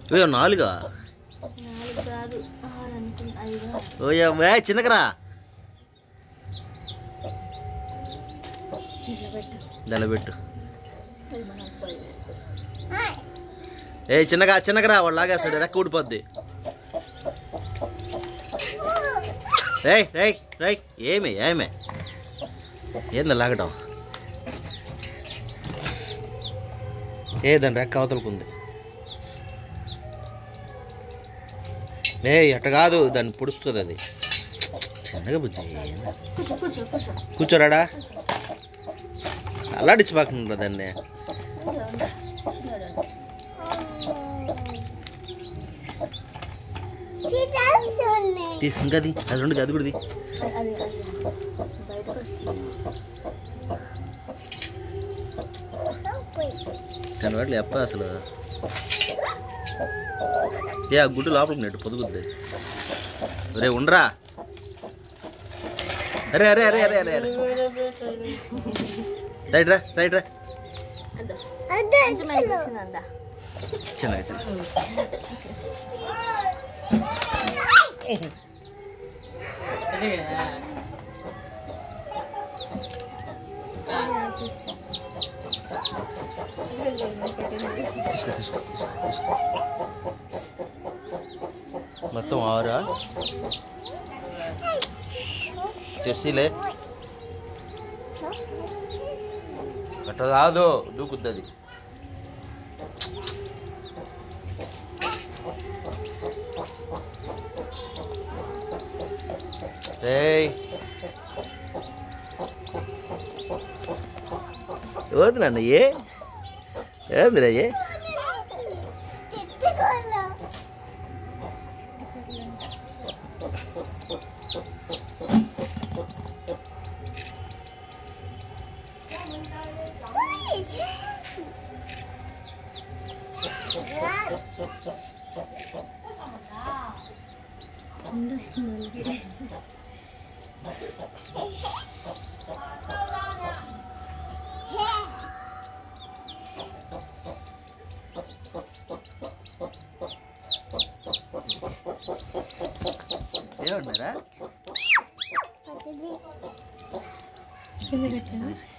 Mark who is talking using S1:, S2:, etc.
S1: OYO నాలుగా
S2: నాలుగు కాదు ఆరు అనుకుంటా ఐదు
S1: ఓయో ఏ చిన్నకరా
S2: ఇట్లా పెట్టు
S1: దలబెట్టు
S2: అది మనకు పోయి.
S1: ఏ చిన్నగా చిన్నకరా వాడు లాగేస్తాడు రెక్క ఊడిపోద్ది రేయ్ రేయ్ రేయ్ ఏమి ఏమే ఏంది లాగటం ఏ దాని రెక్క అవతలకుంది ఏ ఎట్ట కాదు దాన్ని పుడుస్తుంది అది చిన్నగా బుజ్జి ఏంది?
S2: కూర్చో కూర్చో కూర్చో
S1: కూర్చోరాడా అల్లాడించబాకుండా దాన్ని
S2: ఉండు, ఉండు. చిన్నోడు.
S1: తీసి ఇంకా అది అది రెండు అది కూడా తీ.
S2: అది అది అది బయటకు వస్తుంది
S1: దాని వాటిలో ఎప్ప అసలు ఏ ఆ గుడ్డు లోపలికి నెట్టు పొదుగుద్ది రే ఉండరా అరే అరే అరే అరే అరే అరే రైట్ రా రైట్ రా
S2: అద్దా కొంచెం అది వచ్చిందా
S1: చిన్నగా చిన్న తీసుకో తీసుకో తీసుకో తీసుకో మొత్తం ఆరా తెసిలే అట్ట కాదు దూకుద్ది ఏయ్ వద్దు నాన్న ఏ ఏందిరా ఏ ఏమన్నారా
S2: కింద పెట్టాను